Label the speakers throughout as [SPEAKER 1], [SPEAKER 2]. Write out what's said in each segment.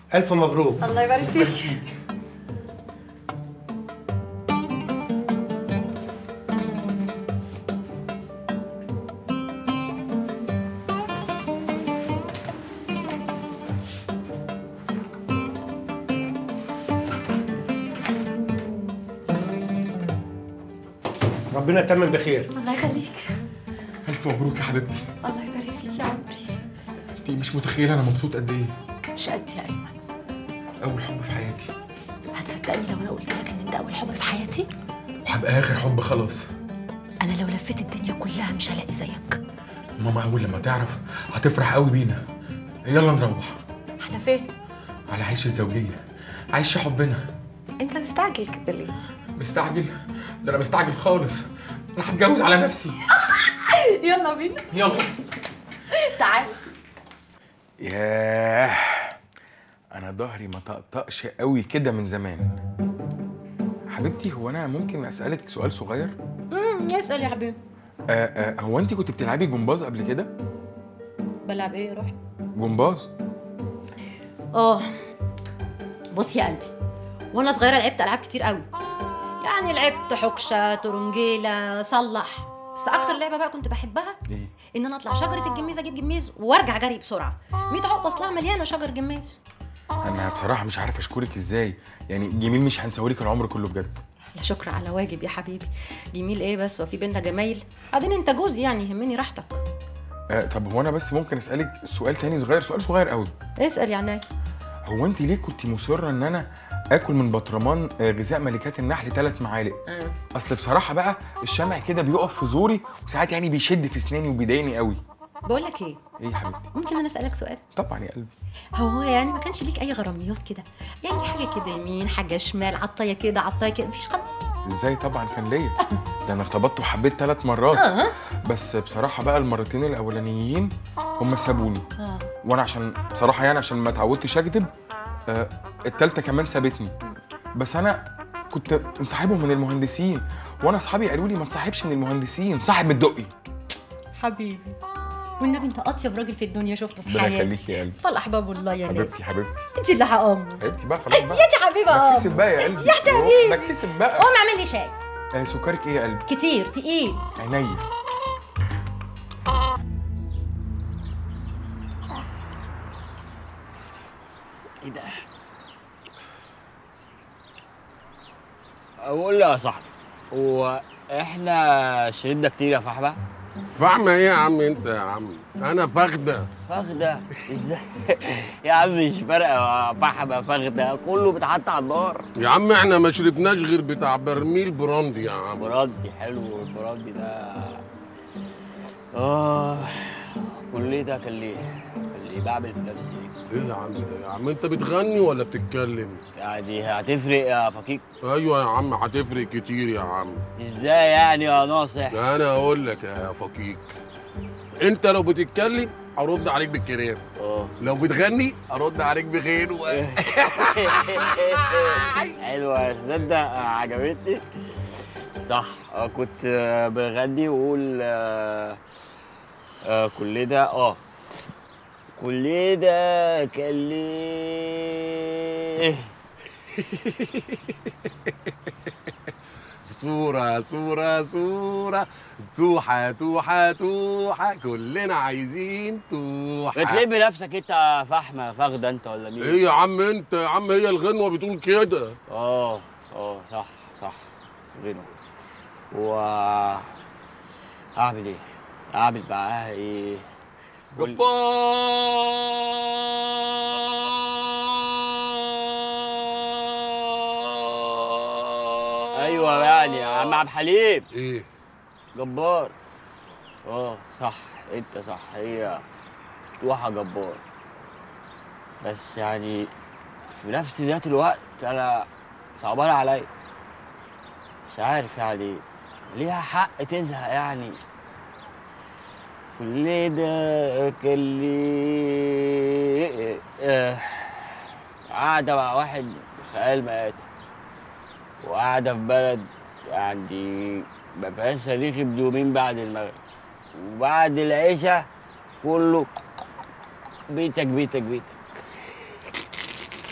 [SPEAKER 1] الف مبروك
[SPEAKER 2] الله يبارك فيك
[SPEAKER 1] ربنا يتمم بخير
[SPEAKER 2] الله يخليك
[SPEAKER 3] الف مبروك يا حبيبتي
[SPEAKER 2] الله يبارك فيك يا عمري
[SPEAKER 3] انت مش متخيله انا مبسوط قد ايه
[SPEAKER 2] مش قد يا ايمن
[SPEAKER 3] اول حب في حياتي
[SPEAKER 2] هتصدقني لو انا قلت لك ان انت اول حب في حياتي
[SPEAKER 3] وهبقى اخر حب خلاص
[SPEAKER 2] انا لو لفيت الدنيا كلها مش هلاقي زيك
[SPEAKER 3] ماما اول لما تعرف هتفرح قوي بينا يلا نروح
[SPEAKER 2] احنا فين
[SPEAKER 3] على عيش الزوجيه عيش حبنا
[SPEAKER 2] انت مستعجل كده ليه
[SPEAKER 3] مستعجل ده انا مستعجل خالص انا هتجوز على نفسي
[SPEAKER 2] يلا بينا
[SPEAKER 3] يلا
[SPEAKER 2] تعال
[SPEAKER 4] ياه انا ظهري ما طقطقش قوي كده من زمان حبيبتي هو انا ممكن اسالك سؤال صغير
[SPEAKER 2] امم اسال يا حبيبي
[SPEAKER 4] آه آه هو انت كنت بتلعبي جمباز قبل كده
[SPEAKER 2] بلعب ايه روح
[SPEAKER 4] جمباز
[SPEAKER 2] اه بص يا قلبي وانا صغيره لعبت العاب كتير قوي يعني لعبت حكشه ترنجيله صلح بس اكتر لعبه بقى كنت بحبها
[SPEAKER 4] ايه
[SPEAKER 2] ان انا اطلع شجره الجميز اجيب جميز وارجع جري بسرعه 100 عقبه اصلها مليانه شجر جميز
[SPEAKER 4] انا بصراحه مش عارف اشكرك ازاي يعني جميل مش هنساهولك العمر كله بجد
[SPEAKER 2] لا شكر على واجب يا حبيبي جميل ايه بس وفي بينا جمايل بعدين انت جوزي يعني يهمني راحتك
[SPEAKER 4] آه طب هو انا بس ممكن اسالك سؤال تاني صغير سؤال صغير قوي
[SPEAKER 2] اسال يا عناي
[SPEAKER 4] هو انت ليه كنت مصره ان انا اكل من بطرمان آه، غذاء ملكات النحل ثلاث معالق
[SPEAKER 2] آه.
[SPEAKER 4] اصل بصراحه بقى الشمع كده بيقف في زوري وساعات يعني بيشد في اسناني وبيضايقني قوي
[SPEAKER 2] بقول لك ايه
[SPEAKER 4] ايه يا حبيبتي
[SPEAKER 2] ممكن انا اسالك سؤال
[SPEAKER 4] طبعا يا قلبي
[SPEAKER 2] هو يعني ما كانش ليك اي غراميات كده يعني حاجه كده يمين حاجه شمال عطايه كده عطايه كده مفيش خالص
[SPEAKER 4] ازاي طبعا كان ليا ده انا ارتبطت وحبيت ثلاث مرات
[SPEAKER 2] اه
[SPEAKER 4] بس بصراحه بقى المرتين الاولانيين هم سابوني
[SPEAKER 2] اه
[SPEAKER 4] وانا عشان بصراحه يعني عشان ما اتعودتش اكذب آه التالتة كمان سابتني بس انا كنت مصاحبهم من المهندسين وانا اصحابي قالوا لي ما تصاحبش من المهندسين صاحب من الدقي
[SPEAKER 2] حبيبي والنبي انت اطيب راجل في الدنيا شفته في
[SPEAKER 4] ربنا
[SPEAKER 2] حياتي
[SPEAKER 4] يخليك يا قلبي
[SPEAKER 2] طفل احباب الله يا ناس
[SPEAKER 4] حبيبتي حبيبتي
[SPEAKER 2] انت اللي هقوم
[SPEAKER 4] حبيبتي بقى خلاص بقى
[SPEAKER 2] يا دي حبيبه
[SPEAKER 4] بتكسب
[SPEAKER 2] قوم
[SPEAKER 4] بقى يا قلبي
[SPEAKER 2] يا حبيبي.
[SPEAKER 4] بتكسب بقى
[SPEAKER 2] قوم اعمل لي شاي
[SPEAKER 4] آه سكرك ايه يا قلبي
[SPEAKER 2] كتير تقيل
[SPEAKER 4] عينيا
[SPEAKER 5] ايه ده؟ اقول له يا صاحبي هو احنا شربنا كتير يا فحبه؟
[SPEAKER 6] فاهمة ايه يا عم انت يا عم انا فخدة
[SPEAKER 5] فخده ازاي؟ يا عم مش فارقه يا فحبه فخده كله بيتحط على النار
[SPEAKER 6] يا عم احنا ما شربناش غير بتاع برميل براندي يا عم
[SPEAKER 5] براندي حلو البراندي ده اه كل ده كان ليه؟ كان ليه بعمل في نفسي
[SPEAKER 6] ايه يا عم ده يا عم انت بتغني ولا بتتكلم
[SPEAKER 5] يعني هتفرق يا فكيك؟
[SPEAKER 6] ايوه يا عم هتفرق كتير يا عم
[SPEAKER 5] ازاي يعني يا ناصح؟
[SPEAKER 6] لا انا اقول لك يا فكيك انت لو بتتكلم ارد عليك بالكلام
[SPEAKER 5] اه
[SPEAKER 6] لو بتغني ارد عليك بغيره
[SPEAKER 5] حلوة تصدق عجبتني صح آه، كنت آه، بغني واقول آه، آه، كل ده اه كل ده كان ليه
[SPEAKER 6] صورة صورة صورة توحة توحة توحة كلنا عايزين توحة
[SPEAKER 5] بتلم نفسك انت يا فحمة فاخدة انت ولا مين؟
[SPEAKER 6] ايه يا عم انت يا عم هي الغنوة بتقول كده
[SPEAKER 5] اه اه صح صح غنى و اعمل ايه؟ اعمل معاها ايه؟ قول-
[SPEAKER 6] جبار
[SPEAKER 5] ايوه يعني يا عم عبد الحليم
[SPEAKER 6] ايه
[SPEAKER 5] جبار اه صح انت صح هي توحى جبار بس يعني في نفس ذات الوقت انا صعبان عليا مش عارف يعني ليها حق تزهق يعني كل ده كان ليه آه، قاعدة مع واحد خيال مآتة وقاعدة في بلد يعني ما فيهاش صريخ بدومين بعد المغرب وبعد العشاء كله بيتك بيتك بيتك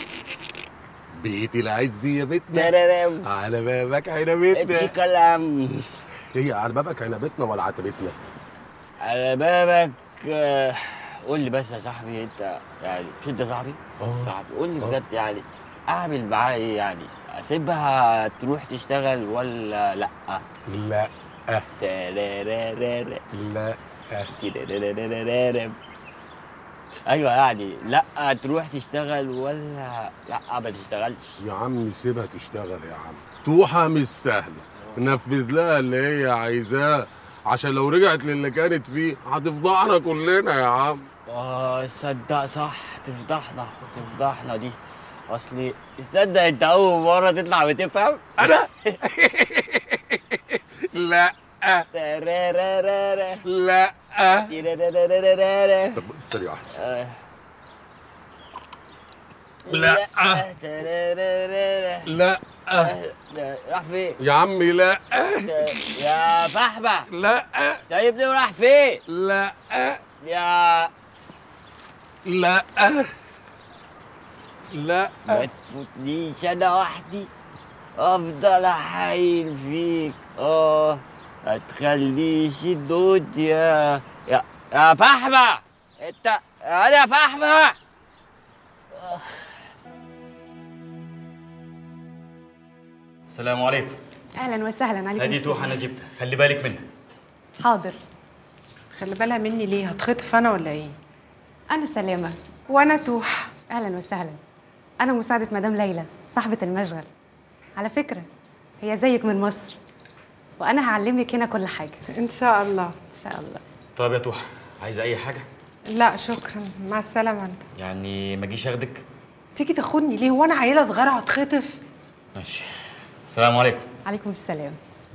[SPEAKER 6] بيت العز يا بيتنا
[SPEAKER 5] ترارم
[SPEAKER 6] على بابك عنبتنا
[SPEAKER 5] اتش كلام
[SPEAKER 6] هي على بابك عنبتنا ولا عتبتنا
[SPEAKER 5] على بابك آه، قول لي بس يا صاحبي انت يعني مش انت صاحبي؟
[SPEAKER 6] اه.
[SPEAKER 5] صاحبي قول لي
[SPEAKER 6] اه.
[SPEAKER 5] بجد يعني اعمل معاها ايه يعني؟ اسيبها تروح تشتغل ولا لا؟
[SPEAKER 6] لا
[SPEAKER 5] ترارارارا.
[SPEAKER 6] لا
[SPEAKER 5] ترارارارارا. ايوه يعني لا تروح تشتغل ولا لا ما تشتغلش
[SPEAKER 6] يا عم سيبها تشتغل يا عم توحة مش سهلة نفذ لها اللي هي عايزاه عشان لو رجعت للي كانت فيه هتفضحنا كلنا يا عم
[SPEAKER 5] اه صدق صح تفضحنا تفضحنا دي اصلي تصدق انت اول مره تطلع بتفهم
[SPEAKER 6] انا لا
[SPEAKER 5] ترارارارا.
[SPEAKER 6] لا
[SPEAKER 5] ترارارارارا.
[SPEAKER 6] طب ثانية واحدة
[SPEAKER 5] آه.
[SPEAKER 6] لا.
[SPEAKER 5] ترارارارا.
[SPEAKER 6] لا
[SPEAKER 5] آه، لا، راح فين؟
[SPEAKER 6] يا عمي لا
[SPEAKER 5] يا فحمة
[SPEAKER 6] لا
[SPEAKER 5] سايبني وراح فين؟
[SPEAKER 6] لا
[SPEAKER 5] يا
[SPEAKER 6] لا لا
[SPEAKER 5] ما تفوتنيش انا وحدي افضل احايل فيك اه ما تخليش الدنيا يا يا فحمة انت انا يا فحمة
[SPEAKER 7] السلام عليكم
[SPEAKER 8] اهلا وسهلا عليكم
[SPEAKER 7] هذه
[SPEAKER 8] السلام.
[SPEAKER 7] توحة انا جبتها خلي بالك منها
[SPEAKER 8] حاضر
[SPEAKER 9] خلي بالها مني ليه هتخطف انا ولا ايه
[SPEAKER 8] انا سلامه
[SPEAKER 9] وانا توح
[SPEAKER 8] اهلا وسهلا انا مساعده مدام ليلى صاحبه المشغل على فكره هي زيك من مصر وانا هعلمك هنا كل حاجه
[SPEAKER 9] ان شاء الله
[SPEAKER 8] ان شاء الله
[SPEAKER 7] طب يا توحة عايزة أي حاجة؟
[SPEAKER 9] لا شكرا مع السلامه انت
[SPEAKER 7] يعني ما اجيش اخدك؟
[SPEAKER 9] تيجي تاخدني ليه وانا عيله صغيره هتخطف
[SPEAKER 7] ماشي السلام عليكم
[SPEAKER 8] عليكم السلام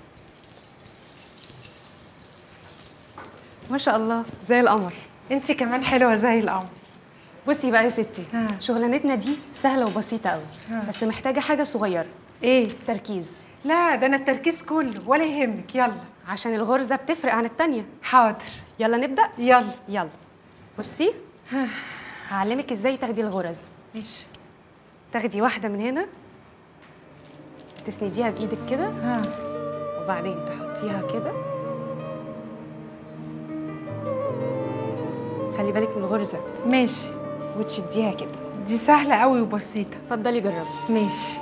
[SPEAKER 8] ما شاء الله زي القمر
[SPEAKER 9] انت كمان حلوه زي القمر
[SPEAKER 8] بصي بقى يا ستي
[SPEAKER 9] ها.
[SPEAKER 8] شغلانتنا دي سهله وبسيطه قوي
[SPEAKER 9] ها.
[SPEAKER 8] بس محتاجه حاجه صغيره
[SPEAKER 9] ايه
[SPEAKER 8] تركيز
[SPEAKER 9] لا ده انا التركيز كله ولا يهمك يلا
[SPEAKER 8] عشان الغرزه بتفرق عن التانيه
[SPEAKER 9] حاضر
[SPEAKER 8] يلا نبدا
[SPEAKER 9] يلا
[SPEAKER 8] يلا بصي هعلمك ازاي تاخدي الغرز
[SPEAKER 9] ماشي
[SPEAKER 8] تاخدي واحده من هنا تسنديها بايدك كده
[SPEAKER 9] ها
[SPEAKER 8] وبعدين تحطيها كده خلي بالك من الغرزه
[SPEAKER 9] ماشي
[SPEAKER 8] وتشديها كده
[SPEAKER 9] دي سهله قوي وبسيطه
[SPEAKER 8] اتفضلي جربي
[SPEAKER 9] ماشي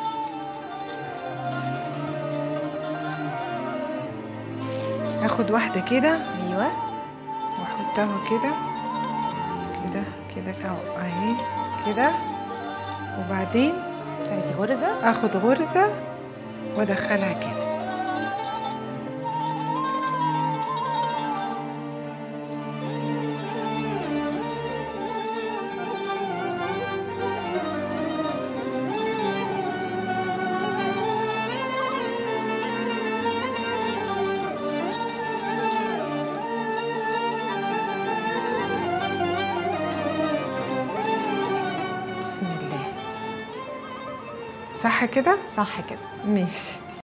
[SPEAKER 9] اخد واحده كده
[SPEAKER 8] ايوه
[SPEAKER 9] واحطها كده كده كده اهو اهي كده وبعدين
[SPEAKER 8] تاخدي غرزه
[SPEAKER 9] اخد غرزه وادخلها كده بسم الله صح كده
[SPEAKER 8] صح كده
[SPEAKER 9] ماشي